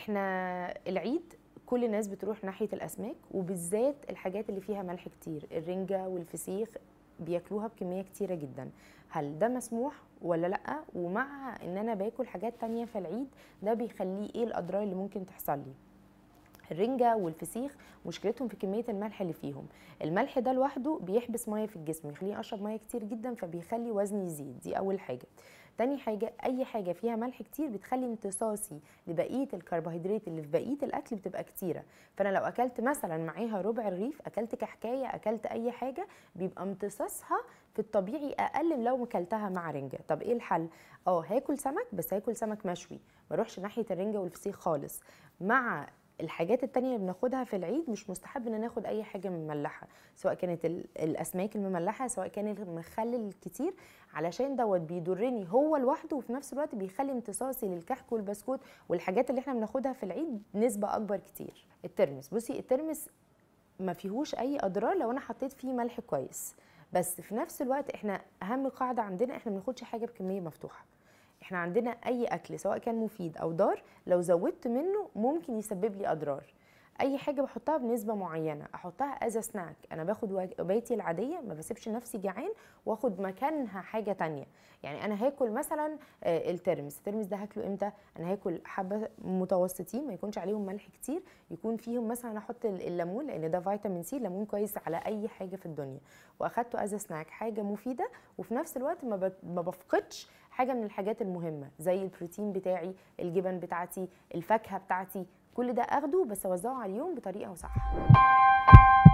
احنا العيد كل الناس بتروح ناحيه الاسماك وبالذات الحاجات اللي فيها ملح كتير الرنجه والفسيخ بياكلوها بكميه كتيره جدا هل ده مسموح ولا لا ومع ان انا باكل حاجات تانية في العيد ده بيخليه ايه الاضرار اللي ممكن تحصل لي الرنجة والفسيخ مشكلتهم في كمية الملح اللي فيهم الملح ده لوحده بيحبس مية في الجسم يخليني أشرب مية كتير جدا فبيخلي وزني يزيد دي أول حاجة تاني حاجة أي حاجة فيها ملح كتير بتخلي امتصاصي لبقية الكربوهيدرات اللي في بقية الأكل بتبقى كتيرة فأنا لو أكلت مثلا معاها ربع رغيف أكلت كحكاية أكلت أي حاجة بيبقى امتصاصها في الطبيعي أقل من لو أكلتها مع رنجة طب إيه الحل؟ اه هاكل سمك بس هاكل سمك مشوي ما اروحش ناحية الرنجة والفسيخ خالص مع الحاجات التانية اللي بناخدها في العيد مش مستحب ان ناخد اي حاجة مملحة سواء كانت الاسماك المملحة سواء كان المخلل الكتير علشان دوت بيضرني هو لوحده وفي نفس الوقت بيخلي امتصاصي للكحك والبسكوت والحاجات اللي احنا بناخدها في العيد نسبة اكبر كتير الترمس بصي الترمس ما فيهوش اي اضرار لو انا حطيت فيه ملح كويس بس في نفس الوقت احنا اهم قاعدة عندنا احنا ما بناخدش حاجة بكمية مفتوحة احنا عندنا اي اكل سواء كان مفيد او ضار لو زودت منه ممكن يسبب لي اضرار اي حاجه بحطها بنسبه معينه احطها از سناك انا باخد وجباتي العاديه ما بسيبش نفسي جعان واخد مكانها حاجه تانية يعني انا هاكل مثلا الترمس الترمس ده هاكله امتى انا هاكل حبه متوسطين ما يكونش عليهم ملح كتير يكون فيهم مثلا احط الليمون لان ده فيتامين سي الليمون كويس على اي حاجه في الدنيا واخدته از سناك حاجه مفيده وفي نفس الوقت ما بفقدش حاجه من الحاجات المهمه زي البروتين بتاعي الجبن بتاعتي الفاكهه بتاعتي كل ده اخده بس اوزعه على اليوم بطريقه صح